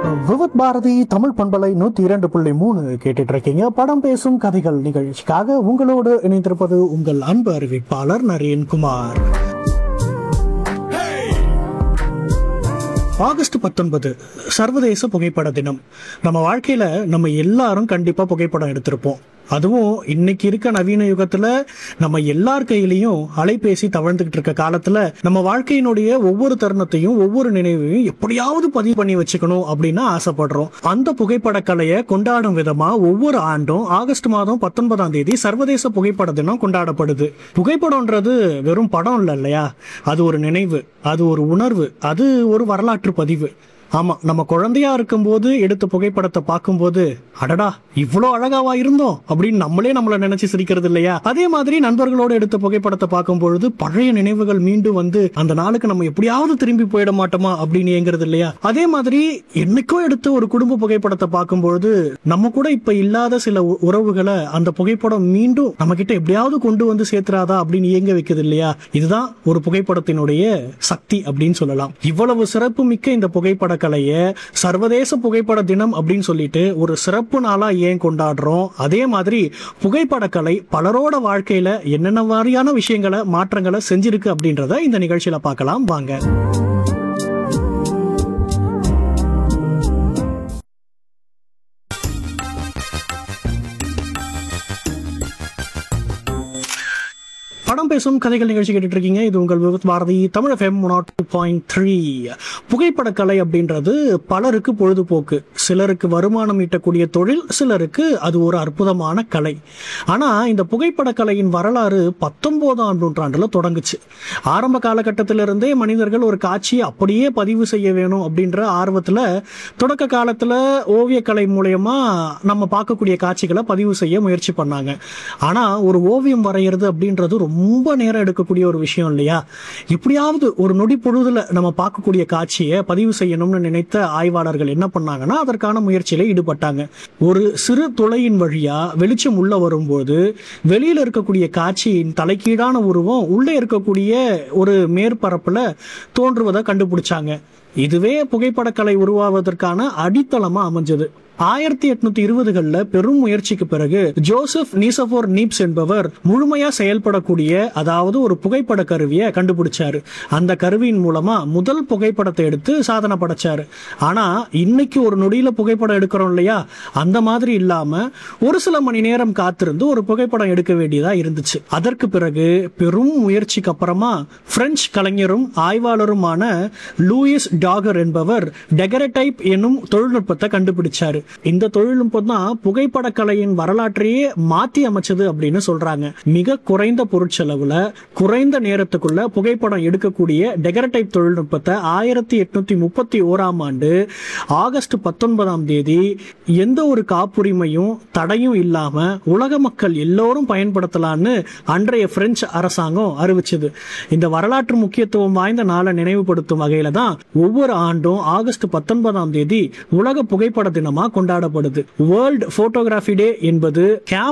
விவத் பாரதி தமிழ் பண்பலை நூத்தி இரண்டு புள்ளி மூணு கேட்டுட்டு இருக்கீங்க படம் பேசும் கதைகள் நிகழ்ச்சிக்காக உங்களோடு இணைந்திருப்பது உங்கள் அன்பு அறிவிப்பாளர் நரேன்குமார் ஆகஸ்ட் பத்தொன்பது சர்வதேச புகைப்பட தினம் நம்ம வாழ்க்கையில நம்ம எல்லாரும் கண்டிப்பா புகைப்படம் எடுத்திருப்போம் அதுவும் இன்னைக்கு இருக்க நவீன யுகத்துல நம்ம எல்லார் கையிலையும் அலைபேசி தவழ்ந்துகிட்டு இருக்க காலத்துல நம்ம வாழ்க்கையினுடைய ஒவ்வொரு தருணத்தையும் ஒவ்வொரு நினைவையும் எப்படியாவது பதிவு பண்ணி வச்சுக்கணும் அப்படின்னு ஆசைப்படுறோம் அந்த புகைப்பட கலையை கொண்டாடும் விதமா ஒவ்வொரு ஆண்டும் ஆகஸ்ட் மாதம் பத்தொன்பதாம் தேதி சர்வதேச புகைப்பட தினம் கொண்டாடப்படுது புகைப்படம்ன்றது வெறும் படம் இல்லை இல்லையா அது ஒரு நினைவு அது ஒரு உணர்வு அது ஒரு வரலாற்று பதிவு ஆமா நம்ம குழந்தையா இருக்கும்போது எடுத்த புகைப்படத்தை பார்க்கும்போது அடடா இவ்வளோ அழகாவா இருந்தோம் அப்படின்னு நம்மளே நம்மள நினைச்சு சிரிக்கிறது இல்லையா அதே மாதிரி நண்பர்களோட எடுத்த புகைப்படத்தை பார்க்கும் பொழுது பழைய நினைவுகள் மீண்டும் வந்து அந்த நாளுக்கு நம்ம எப்படியாவது திரும்பி போயிட மாட்டோமா அப்படின்னு ஏங்குறது இல்லையா அதே மாதிரி என்னைக்கோ எடுத்த ஒரு குடும்ப புகைப்படத்தை பார்க்கும் பொழுது நம்ம கூட இப்ப இல்லாத சில உ- உறவுகளை அந்த புகைப்படம் மீண்டும் நம்ம கிட்ட எப்படியாவது கொண்டு வந்து சேர்த்துறாதா அப்படின்னு இயங்க வைக்குது இல்லையா இதுதான் ஒரு புகைப்படத்தினுடைய சக்தி அப்படின்னு சொல்லலாம் இவ்வளவு சிறப்பு மிக்க இந்த புகைப்பட கலையை சர்வதேச புகைப்பட தினம் அப்படின்னு சொல்லிட்டு ஒரு சிறப்பு நாளா ஏன் கொண்டாடுறோம் அதே மாதிரி புகைப்பட கலை பலரோட வாழ்க்கையில என்னென்ன மாதிரியான விஷயங்களை மாற்றங்களை செஞ்சிருக்கு அப்படின்றத இந்த நிகழ்ச்சியில பார்க்கலாம் வாங்க படம் பேசும் கதைகள் நிகழ்ச்சி கேட்டுட்டு இருக்கீங்க இது உங்கள் Vividh Bharati Tamil FM not two point three புகைப்படக்கலை அப்படின்றது பலருக்கு பொழுதுபோக்கு சிலருக்கு வருமானம் ஈட்டக்கூடிய தொழில் சிலருக்கு அது ஒரு அற்புதமான கலை ஆனா இந்த புகைப்படக்கலையின் வரலாறு பத்தொன்பதாம் நூற்றாண்டுல தொடங்குச்சு ஆரம்ப காலகட்டத்திலிருந்தே மனிதர்கள் ஒரு காட்சியை அப்படியே பதிவு செய்ய வேணும் அப்படின்ற ஆர்வத்துல தொடக்க காலத்துல ஓவியக்கலை மூலயமா நம்ம பார்க்கக்கூடிய காட்சிகளை பதிவு செய்ய முயற்சி பண்ணாங்க ஆனா ஒரு ஓவியம் வரைகிறது அப்படின்றது ரொம்ப நேரம் எடுக்கக்கூடிய ஒரு விஷயம் இல்லையா எப்படியாவது ஒரு நொடி பொழுதுல நம்ம பார்க்கக்கூடிய காட்சியை பதிவு செய்யணும்னு நினைத்த ஆய்வாளர்கள் என்ன பண்ணாங்கன்னா அதற்கான முயற்சியில ஈடுபட்டாங்க ஒரு சிறு துளையின் வழியா வெளிச்சம் உள்ள வரும்போது வெளியில இருக்கக்கூடிய காட்சியின் தலைக்கீழான உருவம் உள்ளே இருக்கக்கூடிய ஒரு மேற்பரப்புல தோன்றுவதை கண்டுபிடிச்சாங்க இதுவே புகைப்படக்கலை உருவாவதற்கான அடித்தளமா அமைஞ்சது ஆயிரத்தி எட்நூத்தி இருபதுகள்ல பெரும் முயற்சிக்கு பிறகு ஜோசப் நீசபோர் நீப்ஸ் என்பவர் முழுமையா செயல்படக்கூடிய அதாவது ஒரு புகைப்பட கருவியை கண்டுபிடிச்சாரு அந்த கருவியின் மூலமா முதல் புகைப்படத்தை எடுத்து சாதனை படைச்சாரு ஆனா இன்னைக்கு ஒரு நொடியில புகைப்படம் எடுக்கிறோம் இல்லையா அந்த மாதிரி இல்லாம ஒரு சில மணி நேரம் காத்திருந்து ஒரு புகைப்படம் எடுக்க வேண்டியதா இருந்துச்சு அதற்கு பிறகு பெரும் முயற்சிக்கு அப்புறமா பிரெஞ்சு கலைஞரும் ஆய்வாளருமான லூயிஸ் டாகர் என்பவர் டெகரடைப் என்னும் தொழில்நுட்பத்தை கண்டுபிடிச்சாரு இந்த தொழில்நுட்பம் தான் புகைப்பட கலையின் வரலாற்றையே மாத்தி அமைச்சது அப்படின்னு சொல்றாங்க மிக குறைந்த பொருட்செலவுல குறைந்த நேரத்துக்குள்ள புகைப்படம் எடுக்கக்கூடிய டெகரடைப் தொழில்நுட்பத்தை ஆயிரத்தி எட்நூத்தி முப்பத்தி ஓராம் ஆண்டு ஆகஸ்ட் பத்தொன்பதாம் தேதி எந்த ஒரு காப்புரிமையும் தடையும் இல்லாம உலக மக்கள் எல்லோரும் பயன்படுத்தலான்னு அன்றைய பிரெஞ்சு அரசாங்கம் அறிவிச்சது இந்த வரலாற்று முக்கியத்துவம் வாய்ந்த நாளை நினைவுபடுத்தும் வகையில தான் ஒவ்வொரு ஆண்டும் ஆகஸ்ட் பத்தொன்பதாம் தேதி உலக புகைப்பட தினமா கொண்டாடப்படுது வேர்ல்ட் போட்டோகிராஃபி டே என்பது கேம்